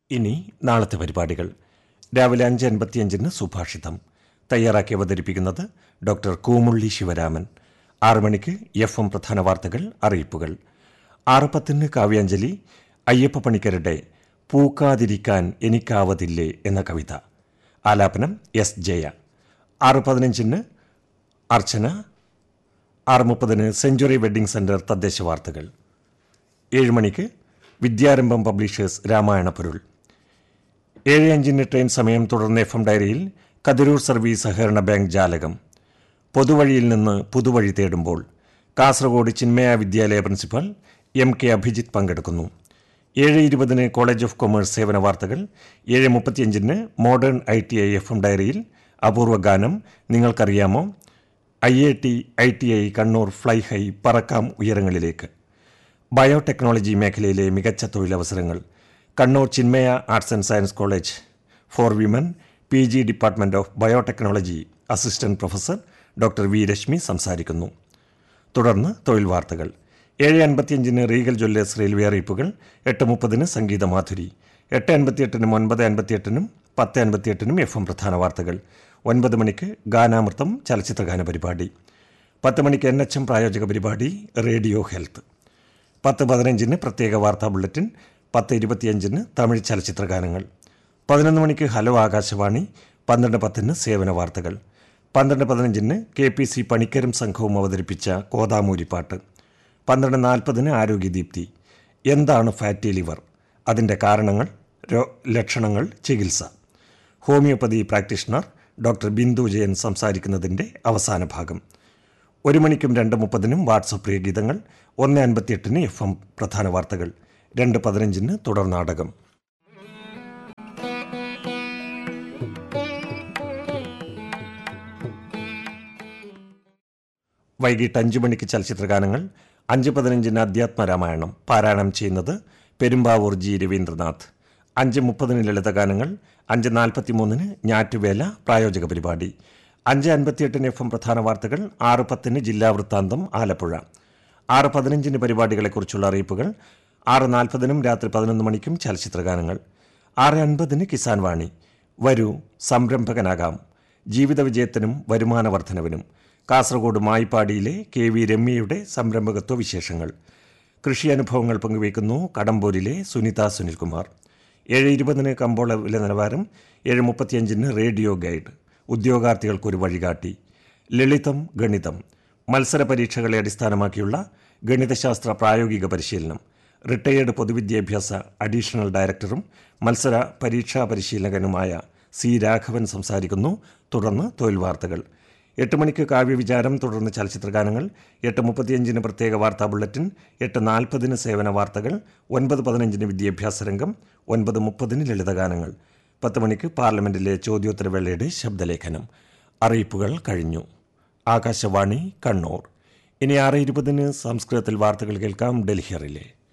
ഇനി നാളത്തെ പരിപാടികൾ രാവിലെ അഞ്ച് അൻപത്തിയഞ്ചിന് സുഭാഷിതം തയ്യാറാക്കി അവതരിപ്പിക്കുന്നത് ഡോക്ടർ കൂമുള്ളി ശിവരാമൻ ആറ് മണിക്ക് എഫ് എം പ്രധാന വാർത്തകൾ അറിയിപ്പുകൾ ആറ് പത്തിന് കാവ്യാഞ്ജലി അയ്യപ്പ പണിക്കരുടെ പൂക്കാതിരിക്കാൻ എനിക്കാവതില്ലേ എന്ന കവിത ആലാപനം എസ് ജയ ആറ് പതിനഞ്ചിന് അർച്ചന ആറ് മുപ്പതിന് സെഞ്ചുറി വെഡ്ഡിംഗ് സെന്റർ തദ്ദേശ വാർത്തകൾ ഏഴ് മണിക്ക് വിദ്യാരംഭം പബ്ലിഷേഴ്സ് രാമായണ പൊരുൾ ഏഴ് അഞ്ചിന് ട്രെയിൻ സമയം തുടർന്ന് എഫ് എം ഡയറിയിൽ കതിരൂർ സർവീസ് സഹകരണ ബാങ്ക് ജാലകം പൊതുവഴിയിൽ നിന്ന് പുതുവഴി തേടുമ്പോൾ കാസർഗോഡ് ചിന്മയ വിദ്യാലയ പ്രിൻസിപ്പൽ എം കെ അഭിജിത്ത് പങ്കെടുക്കുന്നു ഏഴ് ഇരുപതിന് കോളേജ് ഓഫ് കൊമേഴ്സ് സേവന വാർത്തകൾ ഏഴ് മുപ്പത്തിയഞ്ചിന് modern I T I F M ഡയറിയിൽ അപൂർവ ഗാനം നിങ്ങൾക്കറിയാമോ I I T I T I Kannur fly high പറക്കാം ഉയരങ്ങളിലേക്ക് ബയോടെക്നോളജി മേഖലയിലെ മികച്ച തൊഴിലവസരങ്ങൾ Kannur Chinmaya arts and science college for women P G department of biotechnology assistant professor doctor V Reshmi സംസാരിക്കുന്നു തുടർന്ന് തൊഴിൽ വാർത്തകൾ ഏഴ് അൻപത്തിയഞ്ചിന് റീഗൽ ജ്വല്ലേഴ്സ് റെയിൽവേ അറിയിപ്പുകൾ എട്ട് മുപ്പതിന് സംഗീത മാധുരി എട്ട് അൻപത്തിയെട്ടിനും ഒൻപത് അൻപത്തിയെട്ടിനും പത്ത് അൻപത്തിയെട്ടിനും എഫ് എം പ്രധാന വാർത്തകൾ ഒൻപത് മണിക്ക് ഗാനാമൃതം ചലച്ചിത്രഗാന പരിപാടി പത്ത് മണിക്ക് എൻ എച്ച് എം പ്രായോജക പരിപാടി റേഡിയോ ഹെൽത്ത് പത്ത് പതിനഞ്ചിന് പ്രത്യേക വാർത്താ ബുള്ളറ്റിൻ പത്ത് ഇരുപത്തിയഞ്ചിന് തമിഴ് ചലച്ചിത്ര ഗാനങ്ങൾ പതിനൊന്ന് മണിക്ക് ഹലോ ആകാശവാണി പന്ത്രണ്ട് പത്തിന് സേവന വാർത്തകൾ പന്ത്രണ്ട് പതിനഞ്ചിന് കെ പി സി പണിക്കരും സംഘവും അവതരിപ്പിച്ച കോതാമൂരിപ്പാട്ട് പന്ത്രണ്ട് നാൽപ്പതിന് ആരോഗ്യദീപ്തി എന്താണ് ഫാറ്റി ലിവർ അതിൻ്റെ കാരണങ്ങൾ രോ ലക്ഷണങ്ങൾ ചികിത്സ homeopathy practitioner doctor Bindu Jayan സംസാരിക്കുന്നതിൻ്റെ അവസാന ഭാഗം ഒരു മണിക്കും രണ്ട് മുപ്പതിനും വാട്സപ്പ് പ്രിയ ഗീതങ്ങൾ ഒന്ന് അൻപത്തിയെട്ടിന് എഫ് എം പ്രധാന വാർത്തകൾ രണ്ട് പതിനഞ്ചിന് തുടർ നാടകം വൈകിട്ട് അഞ്ചു മണിക്ക് ചലച്ചിത്രഗാനങ്ങൾ അഞ്ച് പതിനഞ്ചിന് അധ്യാത്മ രാമായണം പാരായണം ചെയ്യുന്നത് പെരുമ്പാവൂർ ജി രവീന്ദ്രനാഥ് അഞ്ച് മുപ്പതിന് ലളിതഗാനങ്ങൾ അഞ്ച് നാൽപ്പത്തിമൂന്നിന് ഞാറ്റുവേല പ്രായോജക പരിപാടി അഞ്ച് അൻപത്തിയെട്ടിന് എഫ് എം പ്രധാന വാർത്തകൾ ആറ് പത്തിന് ജില്ലാ വൃത്താന്തം ആലപ്പുഴ ആറ് പതിനഞ്ചിന് പരിപാടികളെക്കുറിച്ചുള്ള അറിയിപ്പുകൾ ആറ് നാൽപ്പതിനും രാത്രി പതിനൊന്ന് മണിക്കും ചലച്ചിത്രഗാനങ്ങൾ ആറ് അൻപതിന് കിസാൻ വാണി വരൂ സംരംഭകനാകാം ജീവിത വിജയത്തിനും വരുമാന വർധനവിനും കാസർഗോഡ് മായിപ്പാടിയിലെ കെ വി രമ്യയുടെ സംരംഭകത്വ വിശേഷങ്ങൾ കൃഷി അനുഭവങ്ങൾ പങ്കുവയ്ക്കുന്നു കടമ്പൂരിലെ സുനിത സുനിൽകുമാർ ഏഴ് ഇരുപതിന് കമ്പോള വില നിലവാരം ഏഴ് മുപ്പത്തിയഞ്ചിന് റേഡിയോ ഗൈഡ് ഉദ്യോഗാർത്ഥികൾക്കൊരു വഴികാട്ടി ലളിതം ഗണിതം മത്സര പരീക്ഷകളെ അടിസ്ഥാനമാക്കിയുള്ള ഗണിതശാസ്ത്ര പ്രായോഗിക പരിശീലനം റിട്ടയേർഡ് പൊതുവിദ്യാഭ്യാസ അഡീഷണൽ ഡയറക്ടറും മത്സര പരീക്ഷാ പരിശീലകനുമായ സി രാഘവൻ സംസാരിക്കുന്നു തുടർന്ന് തൊഴിൽ വാർത്തകൾ എട്ട് മണിക്ക് കാവ്യവിചാരം തുടർന്ന് ചലച്ചിത്രഗാനങ്ങൾ എട്ട് മുപ്പത്തിയഞ്ചിന് പ്രത്യേക വാർത്താ ബുള്ളറ്റിൻ എട്ട് നാൽപ്പതിന് സേവന വാർത്തകൾ ഒൻപത് പതിനഞ്ചിന് വിദ്യാഭ്യാസ രംഗം ഒൻപത് മുപ്പതിന് ലളിതഗാനങ്ങൾ പത്ത് മണിക്ക് പാർലമെന്റിലെ ചോദ്യോത്തരവേളയുടെ ശബ്ദലേഖനം അറിയിപ്പുകൾ കഴിഞ്ഞു ആകാശവാണി കണ്ണൂർ ഇനി ആറ് ഇരുപതിന് സംസ്കൃതത്തിൽ വാർത്തകൾ കേൾക്കാം ഡൽഹിയറിലെ